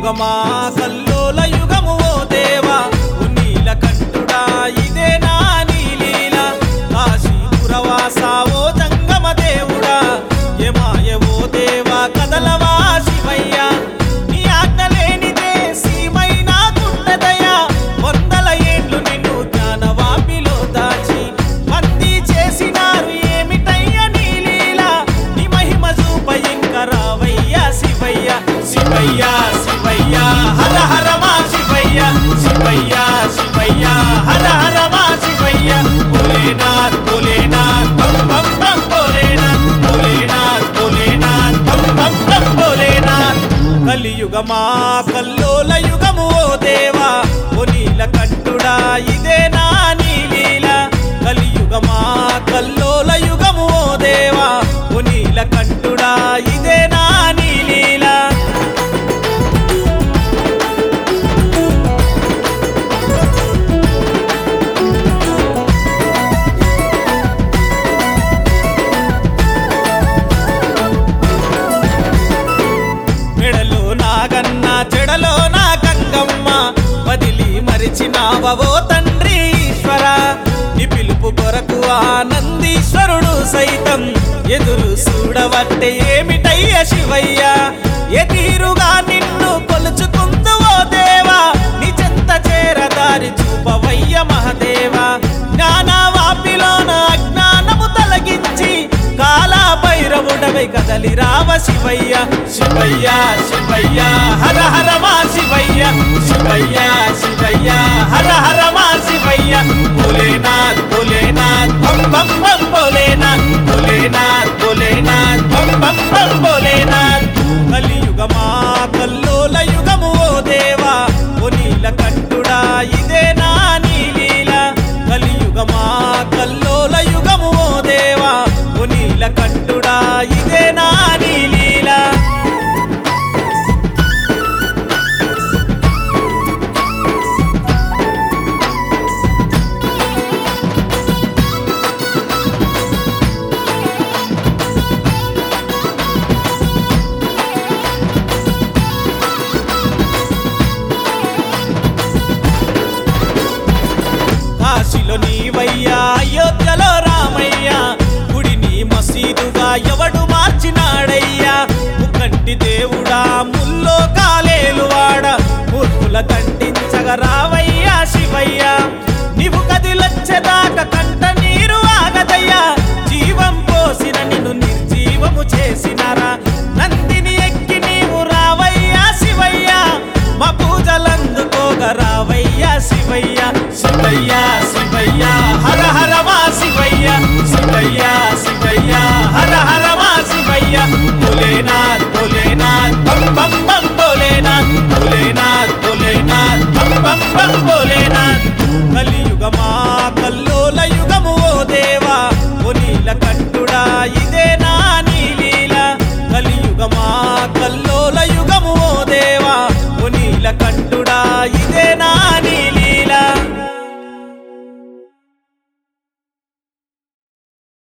కలియుగమా కల్లోల యుగము ఓ దేవా ఓ నీలకంఠుడా ఇదే నా నీలీల కాశీపురవాస ఓ జంగమ దేవుడా ఏమాయ ఓ దేవా కదలవా శివయ్య నీ ఆజ్ఞ లేనిదే సీమైన గుండెదయ్యా వందల ఏండ్లు నిన్ను జ్ఞానవాపిలో దాచి బందీ చేసినారు ఏమిటయ్య నీలీల నీ మహిమ చూప ఇంక రావయ్యా శివయ్య శివయ్య శివయ్య హర హర మా శివయ్య శివయ్య శివయ్య హర హర మా శివయ్య భోలేనాథ్ భోలేనాథ్ బం బం బం భోలేనాథ్ భోలేనాథ్ భోలేనాథ్ బం బం బం భోలేనాథ్ కలియుగమా కల్లోల యుగము ఓ దేవా ఓ నీలకంఠుడా ఇదే నా నీలీల కలియుగమా కల్లోల యుగము ఓ దేవా ఓ నీలకంఠుడా ఇదే నా నీలీల మెడలో నాగన్న చెడలో నా గంగమ్మ వదిలి మరిచినావో తండ్రి ఈశ్వర నీ పిలుపు కొరకు ఆనందీశ్వరుడు సైతం ఎదురు చూడవట్టే ఏమిటయ్య శివయ్య ఏ తీరుగా నిన్ను కొలుచుకుందువో దేవా నీ చెంత చేరదారి చూపవయ్య మహదేవా జ్ఞానవాపిలోన అజ్ఞానము తొలగించి కాలా భైరవుడవై కదలి రావ శివయ్య శివయ్య శివయ్య హర హర మా శివయ్య శివయ్య